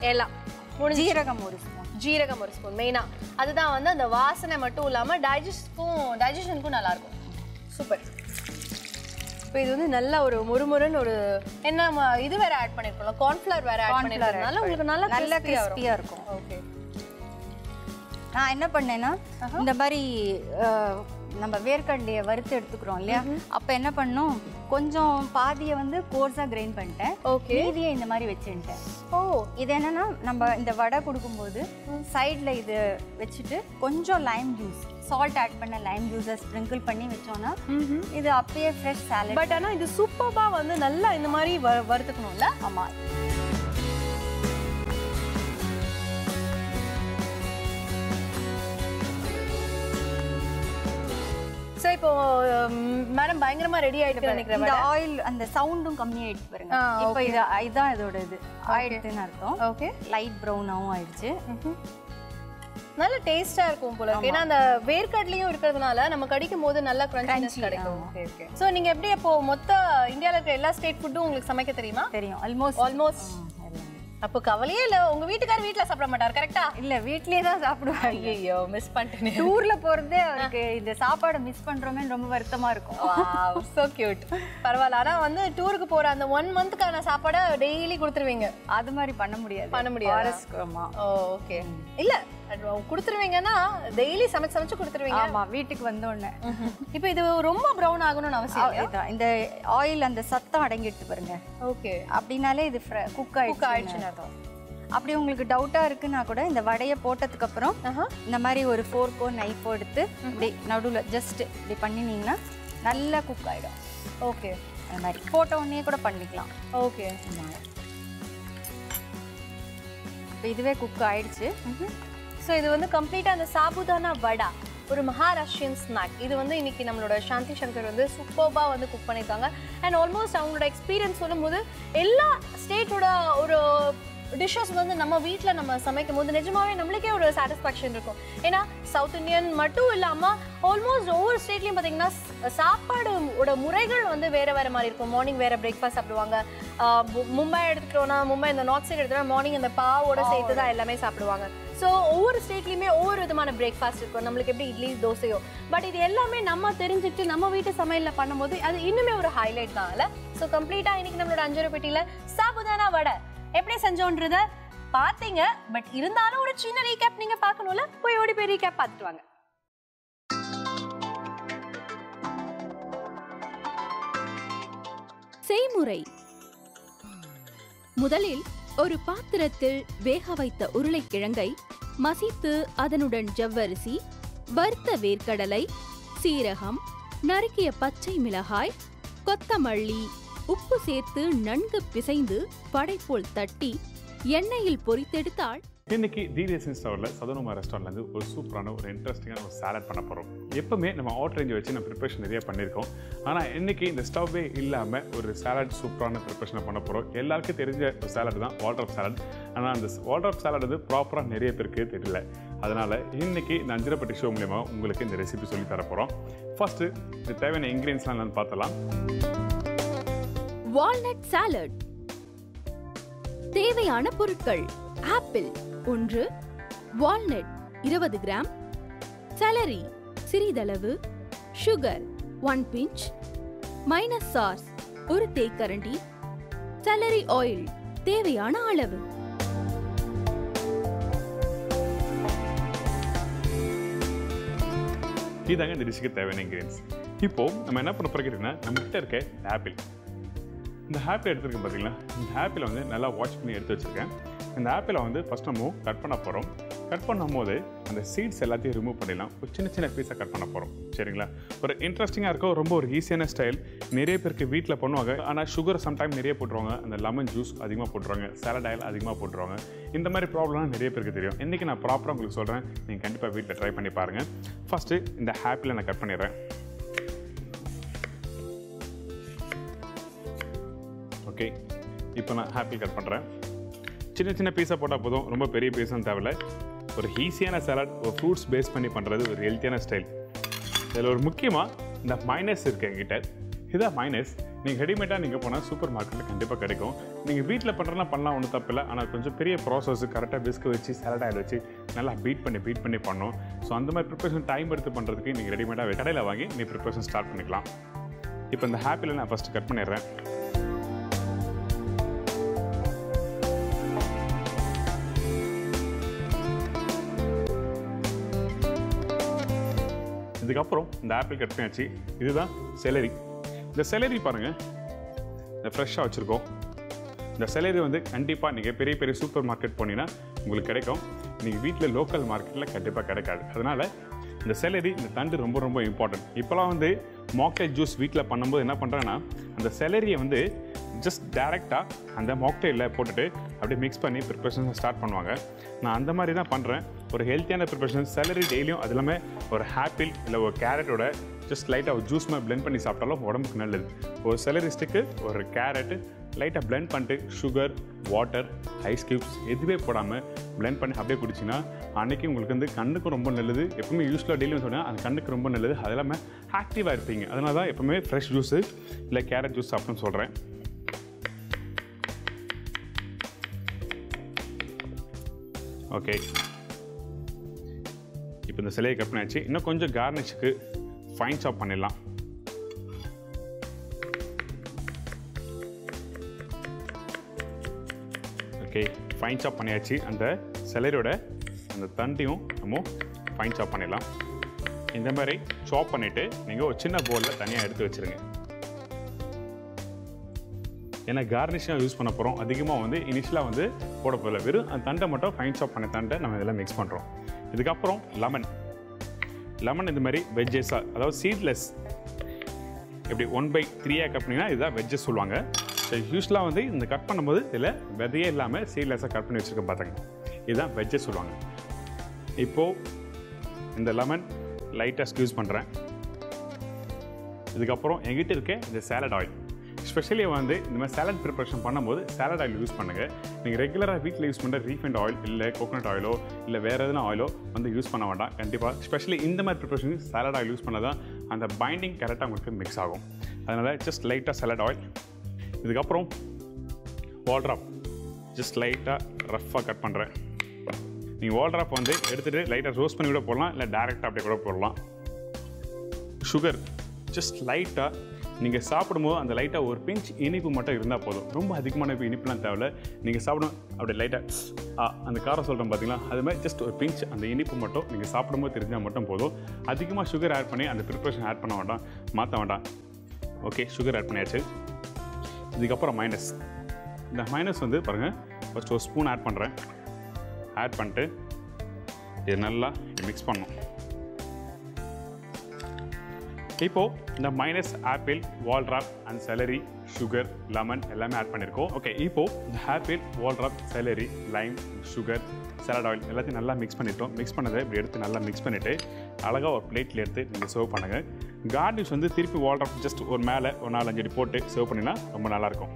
எல்லாம் முடிஞ்சு ஜீரகம் ஒரு ஸ்பூன் ஜீரகம் ஒரு ஸ்பூன் மெயினா அதுதான் வந்து அந்த வாசனை மட்டும் இல்லாம டைஜஸ்ட்க்கும் டைஜஷனுக்கும் நல்லா இருக்கும் சூப்பர் இப்போ இது வந்து நல்ல ஒரு முறுமுறுன்னு ஒரு என்ன ம- இது வேற ஆட் பண்ணிருக்கோம் கார்ன்ஃபிளவர் வேற ஆட் பண்ணிருக்கனால உங்களுக்கு நல்லா நல்ல crispy ஆ வரும் கிறிஸ்பியா இருக்கும் ஓகே நான் என்ன பண்ணேன்னா இந்த மாதிரி அஹ், நம்ம வேர்க்கடலையை வறுத்து எடுத்துக்கிறோம் இல்லையா அப்ப என்ன பண்ணோம் கொஞ்சம் பாதியை வந்து கோர்ஸா கிரைண்ட் பண்ணிட்டேன் ஓகே மீதியை இந்த மாதிரி வச்சுட்டேன் ஓ இது என்னன்னா நம்ம இந்த வடை கொடுக்கும்போது சைடில் இது வச்சுட்டு கொஞ்சம் லைம் ஜூஸ் சால்ட் ஆட் பண்ண லைம் ஜூஸை ஸ்ப்ரிங்கிள் பண்ணி வச்சோம்னா இது அப்பயே ஃப்ரெஷ் சாலட் பட் ஆனா இது சூப்பர்பா வந்து நல்லா இந்த மாதிரி வ- வறுத்துக்கணும்ல ஆமா சோ இப்போ மேடம் பயங்கரமா ரெடி ஆயிட்டு நினைக்கிறேன் இந்த ஆயில் அந்த சவுண்டும் கம்மியாயிடுச்சு பாருங்க ஆ, இப்போ இது இதுதான் இதோட இது ஆயிடுச்சுன்னு அர்த்தம் ஓகே லைட் ப்ரௌனாகவும் ஆயிடுச்சு நல்ல டேஸ்டா இருக்கும் போல இருக்கு ஏன்னா அந்த வேர்க்கடலையும் இருக்கிறதுனால நம்ம கடிக்கும் போது நல்லா கிரன்ச்சினஸ் Crunchy, கிடைக்கும் ஆமா. ஓகே ஓகே சோ நீங்க எப்படி அப்போ மொத்த இந்தியால இருக்கிற எல்லா ஸ்டேட் ஃபுட்டும் உங்களுக்கு சமைக்க தெரியுமா தெரியும் ஆல்மோஸ்ட் ஆல்மோஸ்ட் அப்போ கவலையே இல்ல உங்க வீட்டுக்காரர் வீட்ல சாப்பிட மாட்டார் கரெக்டா இல்ல வீட்லயே தான் சாப்பிடுவாங்க ஐயோ மிஸ் பண்ணிட்டேன் டூர்ல போறதே அவருக்கு இந்த சாப்பாடை மிஸ் பண்றோமே ரொம்ப வருத்தமா இருக்கும் சோ கியூட் பரவாயில்ல ஆனா வந்து டூருக்கு போற அந்த ஒன் மந்த்க்கான சாப்பாடை டெய்லி கொடுத்துருவீங்க அது மாதிரி பண்ண முடியாது பண்ண முடியாதா? ஃபாரஸ்ட் ஆமா ஓ ஓகே இல்ல அது கொடுத்துருவீங்கன்னா டெய்லி சமைச்சு சமைச்சு கொடுத்துருவீங்க ஆமா வீட்டுக்கு வந்த உடனே இப்போ இது ரொம்ப ப்ரௌன் ஆகணும்னு அவசியம் இல்லையா இதான், இந்த ஆயில் அந்த சத்தம் அடங்கிட்டு பாருங்க ஓகே அப்படின்னாலே இது குக் குக் ஆயிடுச்சு ஆயிடுச்சுன்னு அர்த்தம் அப்படி உங்களுக்கு டவுட்டா இருக்குன்னா கூட இந்த வடையை போட்டதுக்கு அப்புறம் ஆஹா. இந்த மாதிரி ஒரு ஃபோர்க்கோ நைஃபோ எடுத்து இப்படி நடுவில் ஜஸ்ட் இப்படி பண்ணினீங்கன்னா நல்லா குக் ஆயிடும் ஓகே அந்த மாதிரி போட்ட உடனே கூட பண்ணிக்கலாம் ஓகே இப்போ இதுவே குக் ஆயிடுச்சு ஸோ இது வந்து கம்ப்ளீட்டாக அந்த சாபுதானா வடா ஒரு மகாராஷ்டிரியன் ஸ்நாக் இது வந்து இன்னைக்கு நம்மளோட சாந்தி சங்கர் வந்து சூப்பர்பாக வந்து குக் பண்ணியிருக்காங்க அண்ட் ஆல்மோஸ்ட் அவங்களோட எக்ஸ்பீரியன்ஸ் சொல்லும்போது எல்லா ஸ்டேட்டோட ஒரு டிஷ்ஷஸ் வந்து நம்ம வீட்டில் நம்ம சமைக்கும் போது நிஜமாவே நம்மளுக்கே ஒரு சாட்டிஸ்ஃபேக்ஷன் இருக்கும் ஏன்னா சவுத் இந்தியன் மட்டும் இல்லாமல் ஆல்மோஸ்ட் ஒவ்வொரு ஸ்டேட்லையும் பார்த்தீங்கன்னா ச- சாப்பாடோட முறைகள் வந்து வேற வேற மாதிரி இருக்கும் மார்னிங் வேற பிரேக்ஃபாஸ்ட் சாப்பிடுவாங்க ஆஹ் மு- மும்பை எடுத்துக்கிட்டோம்னா மும்பை இந்த நார்த் சைடு எடுத்துட்டா மார்னிங் அந்த பாவோட சேர்த்து தான் எல்லாமே சாப்பிடுவாங்க ஸோ ஒவ்வொரு ஸ்டேட்லையுமே ஒவ்வொரு விதமான பிரேக்ஃபாஸ்ட் இருக்கும் நம்மளுக்கு எப்படி இட்லி தோசையோ பட் இது எல்லாமே நம்ம தெரிஞ்சுட்டு நம்ம வீட்டு சமையலில் பண்ணும்போது அது இன்னுமே ஒரு ஹைலைட் தான் இல்லை ஸோ கம்ப்ளீட்டாக இன்னைக்கு நம்மளோட அஞ்சரை பெட்டியில் சாபுதானா வடை எப்படி செஞ்சோன்றத பார்த்தீங்க பட் இருந்தாலும் ஒரு சின்ன ரீகேப் நீங்க பார்க்கணும்ல போய் ஓடி போய் ரீகேப் பார்த்துட்டு வாங்க செய்முறை முதலில் ஒரு பாத்திரத்தில் வேக வைத்த உருளைக்கிழங்கை மசித்து அதனுடன் ஜவ்வரிசி வறுத்த வேர்க்கடலை சீரகம் நறுக்கிய பச்சை மிளகாய் கொத்தமல்லி உப்பு சேர்த்து நன்கு பிசைந்து படைப்போல் தட்டி எண்ணெயில் பொரித்தெடுத்தால் இன்னைக்கு டிடிஎஸ்என் ஸ்டோரில் சதுனமா ரெஸ்டாரண்ட்லேருந்து ஒரு சூப்பரான ஒரு இன்ட்ரெஸ்டிங்கான ஒரு சாலட் பண்ண போகிறோம் எப்பவுமே நம்ம அவுட் ரேஞ்சை வச்சு நம்ம ப்ரிப்பரேஷன் நிறைய பண்ணியிருக்கோம் ஆனால் இன்னைக்கு இந்த ஸ்டவ்வே இல்லாமல் ஒரு சாலட் சூப்பரான ப்ரிப்பரேஷனை பண்ண போகிறோம் எல்லாருக்கும் தெரிஞ்ச ஒரு சாலட் தான் வாட்டர் ஆஃப் சாலட் ஆனால் அந்த வாட்டர் ஆஃப் சாலட் வந்து ப்ராப்பராக நிறைய பேருக்கு தெரியல அதனால் இன்னைக்கு இந்த அஞ்சரப்பட்டி ஷோ மூலயமா உங்களுக்கு இந்த ரெசிபி சொல்லி தர போகிறோம் ஃபர்ஸ்ட்டு இது தேவையான இன்க்ரீடியன்ஸ்லாம் என்னன்னு பார்த்தலாம் வால்நட் சாலட் தேவையான பொருட்கள் ஆப்பிள் ஒன்று வால்நட் இருபது கிராம் செலரி சிறிதளவு sugar one pinch mayonnaise sauce ஒரு தேக்கரண்டி செலரி ஆயில் தேவையான அளவு இதாங்க இந்த டிஷ்ஷுக்கு தேவையான இன்க்ரீடியன்ஸ் இப்போது நம்ம என்ன பண்ண போகிறோம்னா நம்மகிட்ட இருக்க இந்த ஆப்பிள் இந்த ஆப்பிள் எடுத்துருக்கேன் பார்த்தீங்களா இந்த ஆப்பிளை வந்து நல்லா வாஷ் பண்ணி எடுத்து வச்சுருக்கேன் இந்த ஆப்பிளை வந்து ஃபஸ்ட் நம்ம கட் பண்ண போகிறோம் கட் பண்ணும்போது அந்த சீட்ஸ் எல்லாத்தையும் ரிமூவ் பண்ணிடலாம் ஒரு சின்ன சின்ன பீஸாக கட் பண்ண போகிறோம் சரிங்களா ஒரு இன்ட்ரெஸ்டிங்காக இருக்கும் ரொம்ப ஒரு ஈஸியான ஸ்டைல் நிறைய பேருக்கு வீட்டில் பண்ணுவாங்க ஆனால் சுகர் சம்டைம் நிறைய போட்டுருவாங்க அந்த லெமன் ஜூஸ் அதிகமாக போட்டுருவாங்க சாலட் ஆயில் அதிகமாக போட்டுருவாங்க இந்த மாதிரி ப்ராப்ளம்லாம் நிறைய பேருக்கு தெரியும் இன்றைக்கி நான் ப்ராப்பராக உங்களுக்கு சொல்கிறேன் நீங்கள் கண்டிப்பாக வீட்டில் ட்ரை பண்ணி பாருங்கள் ஃபஸ்ட்டு இந்த ஆப்பிளை நான் கட் பண்ணிடுறேன் ஓகே இப்போ நான் ஹாப்பி கட் பண்ணுறேன் சின்ன சின்ன பீஸாக போட்டால் போதும் ரொம்ப பெரிய பீஸும் தேவையில்ல ஒரு ஈஸியான சாலட் ஒரு ஃப்ரூட்ஸ் பேஸ் பண்ணி பண்ணுறது ஒரு ஹெல்த்தியான ஸ்டைல் இதில் ஒரு முக்கியமாக இந்த மைனஸ் இருக்கு என்கிட்ட இதான் மைனஸ் நீங்கள் ரெடிமேடாக நீங்கள் போனால் சூப்பர் மார்க்கெட்டில் கண்டிப்பாக கிடைக்கும் நீங்கள் வீட்டில் பண்ணுறனா பண்ணலாம் ஒன்றும் தப்பு இல்லை ஆனால் கொஞ்சம் பெரிய ப்ராசஸ் கரெக்டாக பிஸ்கு வச்சு சாலட் ஆயில் வச்சு நல்லா பீட் பண்ணி பீட் பண்ணி பண்ணணும் ஸோ அந்த மாதிரி ப்ரிப்பரேஷன் டைம் எடுத்து பண்ணுறதுக்கு நீங்கள் ரெடிமேடாக கடையில் வாங்கி நீ ப்ரிப்பரேஷன் ஸ்டார்ட் பண்ணிக்கலாம் இப்போ இந்த ஹாப்பியில் நான் ஃபஸ்ட்டு கட் பண்ணிடுறேன் இதுக்கப்புறம் இந்த ஆப்பிள் கட் பண்ணியாச்சு இதுதான் செலரி இந்த செலரி பாருங்கள் இந்த ஃப்ரெஷ்ஷாக வச்சுருக்கோம் இந்த செலரி வந்து கண்டிப்பாக நீங்கள் பெரிய பெரிய சூப்பர் மார்க்கெட் போனீங்கன்னா உங்களுக்கு கிடைக்கும் நீங்கள் வீட்டில் லோக்கல் மார்க்கெட்டில் கண்டிப்பாக கிடைக்காது அதனால் இந்த செலரி இந்த தண்டு ரொம்ப ரொம்ப இம்பார்ட்டன்ட் இப்போலாம் வந்து மாக்டைல் ஜூஸ் வீட்டில் பண்ணும்போது என்ன பண்ணுறேன்னா அந்த செலரியை வந்து ஜஸ்ட் டேரெக்டாக அந்த மாக்டைலில் போட்டுட்டு அப்படியே மிக்ஸ் பண்ணி ப்ரிப்ரேஷன் ஸ்டார்ட் பண்ணுவாங்க நான் அந்த மாதிரி தான் பண்ணுறேன் ஒரு ஹெல்த்தியான ப்ரிப்ரேஷன் செலரி டெய்லியும் அது எல்லாமே ஒரு ஆப்பிள் இல்லை ஒரு கேரட்டோட ஜஸ்ட் லைட்டாக ஒரு ஜூஸ் மாதிரி blend பண்ணி சாப்பிட்டாலும் உடம்புக்கு நல்லது ஒரு செலரி ஸ்டிக்கு ஒரு கேரட்டு லைட்டாக blend பண்ணிட்டு சுகர் வாட்டர் ஐஸ் கியூப்ஸ் எதுவுமே போடாமல் blend பண்ணி அப்படியே குடிச்சிங்கன்னா அன்றைக்கி உங்களுக்கு வந்து கண்ணுக்கும் ரொம்ப நல்லது எப்பவுமே யூஸ்வலாக டெய்லியும் சொன்னால் அது கண்ணுக்கு ரொம்ப நல்லது அது எல்லாமே ஆக்டிவாக இருப்பீங்க அதனால தான் எப்பவுமே ஃப்ரெஷ் ஜூஸு இல்லை கேரட் ஜூஸ் சாப்பிட்ணுன்னு சொல்கிறேன் ஓகே இப்போ இந்த சிலையை கட் பண்ணியாச்சு இன்னும் கொஞ்சம் கார்னிஷுக்கு ஃபைன் சாப் பண்ணிடலாம் ஓகே ஃபைன் சாப் பண்ணியாச்சு அந்த சிலையோட அந்த தண்டையும் நம்ம ஃபைன் சாப் பண்ணிடலாம் இந்த மாதிரி சாப் பண்ணிவிட்டு நீங்கள் ஒரு சின்ன பவுலில் தனியாக எடுத்து வச்சுருங்க ஏன்னா கார்னிஷாக யூஸ் பண்ண போகிறோம் அதிகமாக வந்து இனிஷியலாக வந்து போட போகல வெறும் அந்த தண்டை மட்டும் ஃபைன் சாப் பண்ண தண்டை நம்ம இதெல்லாம் மிக்ஸ் பண்ணுறோம் இதுக்கப்புறம் லெமன் லெமன் இந்த மாதிரி வெஜ்ஜஸாக அதாவது சீட்லெஸ் இப்படி ஒன் பை த்ரீயாக கட் பண்ணிங்கன்னா இதுதான் வெஜ்ஜஸ் சொல்லுவாங்க ஸோ யூஸ்வலாக வந்து இந்த கட் பண்ணும்போது இதில் விதையே இல்லாமல் சீட்லெஸ்ஸாக கட் பண்ணி வச்சுருக்க பார்த்தாங்க இதுதான் வெஜ்ஜஸ் சொல்லுவாங்க இப்போது இந்த லெமன் லைட்டாக ஸ்க்யூஸ் பண்ணுறேன் இதுக்கப்புறம் எங்கிட்ட இருக்க இந்த சேலட் ஆயில் ஸ்பெஷலி வந்து இந்த மாதிரி சாலட் ப்ரிப்பரேஷன் பண்ணும்போது சாலட் ஆயில் யூஸ் பண்ணுங்கள் நீங்கள் ரெகுலராக வீட்டில் யூஸ் பண்ணுற ரீஃபைண்ட் ஆயில் இல்லை கோகனட் ஆயிலோ இல்லை வேறு எதுனா ஆயிலோ வந்து யூஸ் பண்ண வேண்டாம் கண்டிப்பாக ஸ்பெஷலி இந்த மாதிரி ப்ரிப்பரேஷனுக்கு சாலட் ஆயில் யூஸ் பண்ணால் தான் அந்த பைண்டிங் கரெக்டாக உங்களுக்கு மிக்ஸ் ஆகும் அதனால் ஜஸ்ட் லைட்டாக சாலட் ஆயில் இதுக்கப்புறம் வால்ட்ராப் ஜஸ்ட் லைட்டாக ரஃப்பாக கட் பண்ணுறேன் நீங்கள் வால்ட்ராப் வந்து எடுத்துகிட்டு லைட்டாக ரோஸ்ட் பண்ணி கூட போடலாம் இல்லை டேரெக்டாக அப்படியே கூட போடலாம் சுகர் ஜஸ்ட் லைட்டாக நீங்கள் சாப்பிடும்போது அந்த லைட்டாக ஒரு பிஞ்ச் இனிப்பு மட்டும் இருந்தால் போதும் ரொம்ப அதிகமான இப்போ இனிப்புலாம் தேவையில்ல நீங்கள் சாப்பிடும் அப்படியே லைட்டாக அந்த காரம் சொல்கிறோம் பார்த்தீங்களா அது மாதிரி ஜஸ்ட் ஒரு பிஞ்ச் அந்த இனிப்பு மட்டும் நீங்கள் சாப்பிடும்போது தெரிஞ்சால் மட்டும் போதும் அதிகமாக சுகர் ஆட் பண்ணி அந்த ப்ரிப்ரேஷன் ஆட் பண்ண வேண்டாம் மாற்ற வேண்டாம் ஓகே சுகர் ஆட் பண்ணியாச்சு இதுக்கப்புறம் மைனஸ் இந்த மைனஸ் வந்து பாருங்கள் ஃபஸ்ட் ஒரு ஸ்பூன் ஆட் பண்ணுறேன் ஆட் பண்ணிட்டு இது நல்லா மிக்ஸ் பண்ணணும் இப்போது இந்த mayonnaise apple Waldorf and celery sugar lemon எல்லாமே ஆட் பண்ணியிருக்கோம் ஓகே இப்போது இந்த apple Waldorf celery lime sugar salad oil எல்லாத்தையும் நல்லா மிக்ஸ் பண்ணிட்டோம் மிக்ஸ் பண்ணதை இப்படி எடுத்து நல்லா மிக்ஸ் பண்ணிவிட்டு அழகாக ஒரு பிளேட்டில் எடுத்து நீங்கள் சர்வ் பண்ணுங்கள் கார்னிஷ் வந்து திருப்பி வால்ட்ராப் ஜஸ்ட் ஒரு மேலே ஒரு நாலஞ்சு அடி போட்டு சர்வ் பண்ணினா ரொம்ப நல்லாயிருக்கும்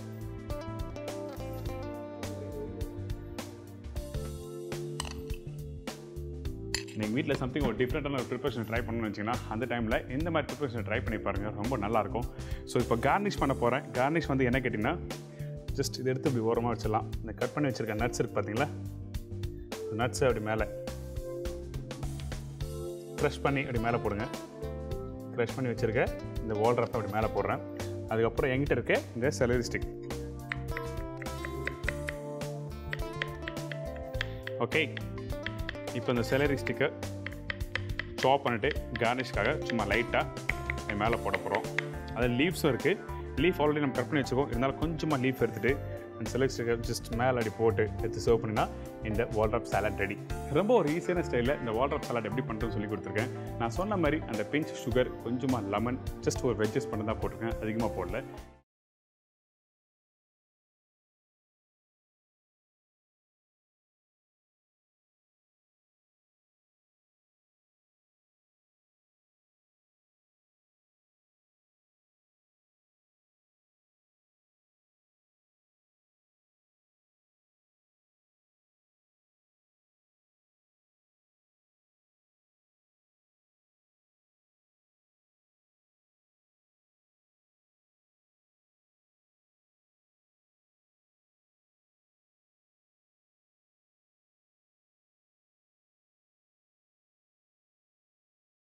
நீங்கள் வீட்டில் சம்திங் ஒரு டிஃப்ரெண்ட்டான ஒரு ப்ரிப்பரேஷன் ட்ரை பண்ணணும்னு வச்சிங்கன்னா அந்த டைமில் இந்த மாதிரி ப்ரிப்பரேஷன் ட்ரை பண்ணி பாருங்கள் ரொம்ப நல்லாயிருக்கும் ஸோ இப்போ கார்னிஷ் பண்ண போகிறேன் கார்னிஷ் வந்து என்ன கேட்டிங்கன்னா ஜஸ்ட் இதை எடுத்து இப்படி ஓரமாக வச்சிடலாம் இந்த கட் பண்ணி வச்சுருக்க நட்ஸ் இருக்குது பார்த்தீங்களா நட்ஸ் அப்படி மேலே க்ரஷ் பண்ணி அப்படி மேலே போடுங்க க்ரஷ் பண்ணி வச்சுருக்க இந்த வால்ட்ராப்பை அப்படி மேலே போடுறேன் அதுக்கப்புறம் என்கிட்ட இருக்க இந்த செலரி ஸ்டிக் ஓகே இப்போ இந்த செலரி ஸ்டிக்கை சாப் பண்ணிவிட்டு கார்னிஷ்காக சும்மா லைட்டாக மேலே போட போகிறோம் அது லீவ்ஸும் இருக்குது லீஃப் ஆல்ரெடி நம்ம கட் பண்ணி வச்சுக்கோம் இருந்தாலும் கொஞ்சமாக லீஃப் எடுத்துகிட்டு அந்த செலரி ஸ்டிக்கை ஜஸ்ட் மேலே அடி போட்டு எடுத்து சர்வ் பண்ணினா இந்த வால்ட்ராப் சாலட் ரெடி ரொம்ப ஒரு ஈஸியான ஸ்டைலில் இந்த வால்ட்ராப் சாலட் எப்படி பண்ணுறதுன்னு சொல்லி கொடுத்துருக்கேன் நான் சொன்ன மாதிரி அந்த பிஞ்ச் சுகர் கொஞ்சமாக லெமன் ஜஸ்ட் ஒரு வெஜ்ஜஸ் பண்ணி தான் போட்டிருக்கேன் அதிகமாக போடல